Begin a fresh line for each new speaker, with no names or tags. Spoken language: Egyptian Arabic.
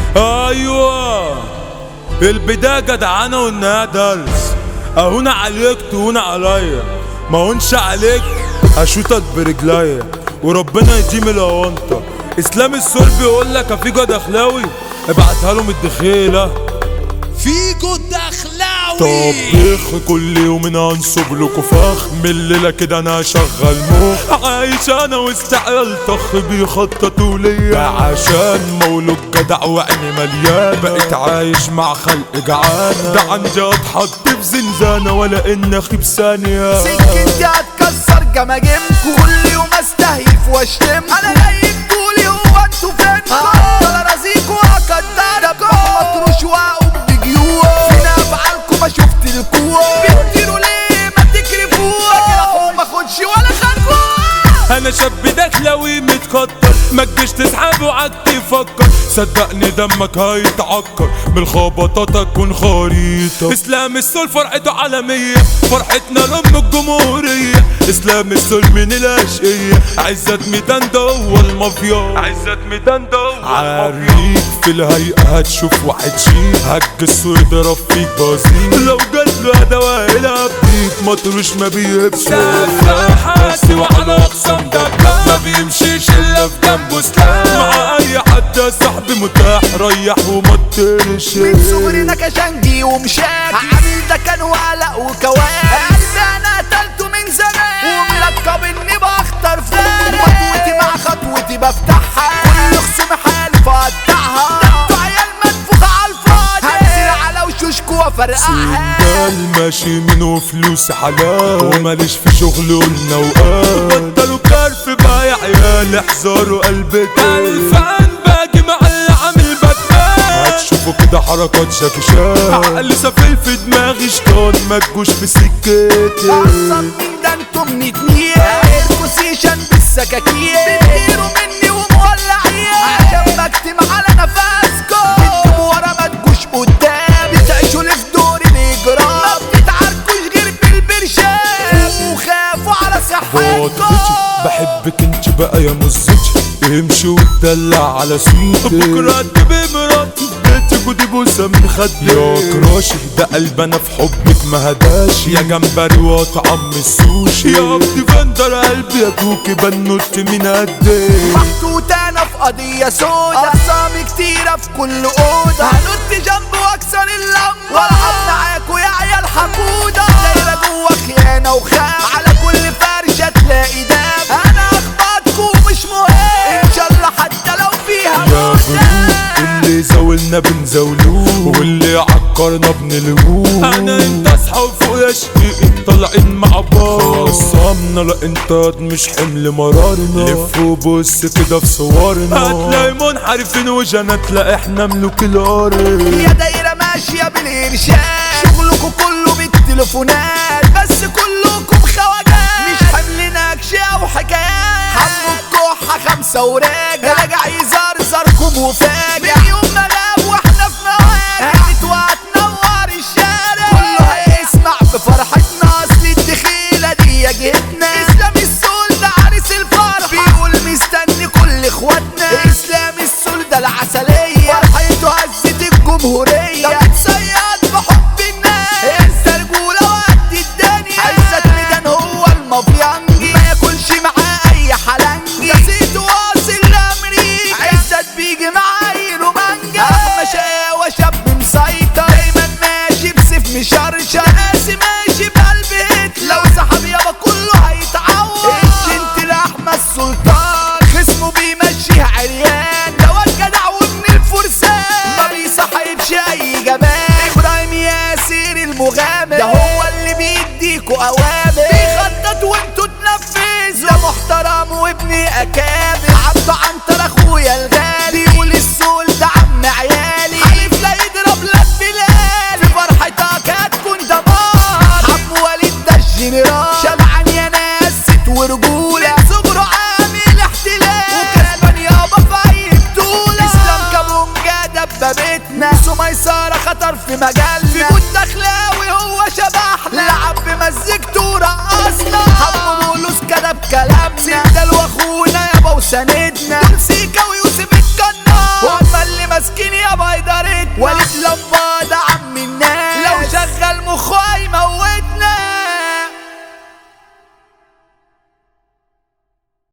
ايوه البداية جدعانة وانها درس اهون عليك تهون عليا ما هونش عليك اشوتك برجليا وربنا يديم الاونطة اسلام السول بيقول لك افيجو دخلاوي ابعتها لهم الدخيلة
فيجو الدخلاوي
طبيخ كل يوم انصب لكم فخ من الليلة كده انا شغال مخ عايش انا وسط عيال طخ بيخططوا ليا عشان مولود جدع وعيني مليان بقيت عايش مع خلق جعانة ده عندي اتحط في زنزانة ولا ان اخيب ثانية
سكتي هتكسر جماجمكو كل يوم استهيف واشتمكو انا جاي تقولي هو انتوا فين هفضل ارازيكوا واقدركوا مطروش واقوم بجيوع فين افعالكوا ما شفت الكوع بتطيروا ليه ما تكرفوها كده ما اخدش ولا خطوه
انا شاب دخلوي متكتر ما تجيش تسحب وعد تفكر صدقني دمك هيتعكر من الخبطات اكون خريطة اسلام السول فرحته عالمية فرحتنا لام الجمهورية اسلام السول من الاشقية عزت ميدان ده هو المافيا عزت ميدان ده هو عريك في الهيئة هتشوف واحد شيك هتجس ويضرب فيك بازيك لو جات له ادوة بيك مطروش ما بيهبش بس وعلى اقسام دباب ما بيمشيش الا في جنبه سلاح مع اي حد يا صاحبي متاح ريح وما تطرش
من صغرنا كشنجي ومشاكي عامل ده كان وقلق وكواكب قلبي انا قتلته من زمان وملقب اني بختار فارق خطوتي مع خطوتي بفتحها كل خصومي حالف اقطعها انتوا عيال منفوخة على الفاضي هنزل على وشوشكوا وافرقعها
سندال ماشي منه فلوس حلال وماليش في شغل قلنا وقال بطلوا كرف بقى يا عيال احذروا قلبك الفان باجي مع اللي عامل بتبان هتشوفوا كده حركات شاكشان عقل سفل في دماغي شطان ما تجوش في سكتي
اصلا مين ده انتم متنين غيركوا سيشن بالسكاكين بتطيروا مني ومولعين عشان بكتم على نفسكم بتجيبوا ورا ما تجوش قدام بتعيشوا لي في دور الاجرام ما بتتعاركوش غير بالبرشام وخافوا على
بوطتي
صحتكم
بحبك انت بقى يا مزتي امشي وتدلع على سويتي بكرة تبقى مراتي في بيتك ودي بوسة من خدي يا كراشي ده قلب انا في حبك ما هداش يا جمبري وطعم السوشي يا عبدي فندر قلبي يا كوكي بنوت من قدي
محطوط انا في قضية سودا اقسامي كتيرة في كل اوضة هنط جنب واكسر اللمبة والعب معاكوا يا عيال حقودة دايرة جوا خيانة وخاف على كل فرشة تلاقي دم انا اخبطكوا مش مهم ان شاء الله حتى لو فيها
يا غلوب اللي زاولنا بنزاولوه واللي عكرنا بنلووه انا انت اصحاب فوق يا شقيق طالعين مع بعض خصمنا لا انت مش حمل مرارنا لف وبص كده في صورنا هتلاقي منحرفين وجنات لا احنا ملوك الارض
يا دايرة ماشية بالإرشاد شغلكوا كله بالتليفونات بس كلكم خواجات مش حمل نكش أو حكايات حمو الكحة خمسة وراجع راجع يزرزركم وفاجع من يوم ما غاب واحنا في مواجع هانت وهتنور الشارع كله هيسمع بفرحتنا أصل الدخيلة دي جهتنا إسلام السول ده عريس الفرح بيقول مستني كل إخواتنا إسلام السول ده العسلية فرحته هزت الجمهورية ده بتصيد بحب الناس انت رجولة وقد الدنيا عزت ميدان هو المافيانجي ما ياكلش معاه أي حلنجي ده زيت واصل لأمريكا عزت بيجي معاه أي رومانجا أحمى شقاوة شاب مسيطر دايما ماشي بسيف مشرشر قاسي ماشي بقلب هتلر لو سحب يابا كله هيتعور الجنت لأحمد السلطان خصمه بيمشيها عريان ده واد جدع وابن الفرسان ما بيصاحبش أي جبان إبراهيم ياسر المغامر ده هو اللي بيديكوا أوامر بيخطط وانتوا تنفذوا ده محترم وابن أكابر عبده عنتر أخويا الغالي بيقول السول ده عم عيالي حلف لا يضرب لك بلال في فرحتك هتكون دمار عم وليد ده الجنرال شبعان يا ناس ست ورجولة صبره عامل احتلال وكسبان يابا في أي بطولة إسلام كابونجا دبابتنا سميسرة خطر في مجالنا في بود دخلاوي هو شبحنا لعب بمزجته ورقصنا حمو بولوس كده بكلامنا سندل واخونا يابا وسندنا دول سيكا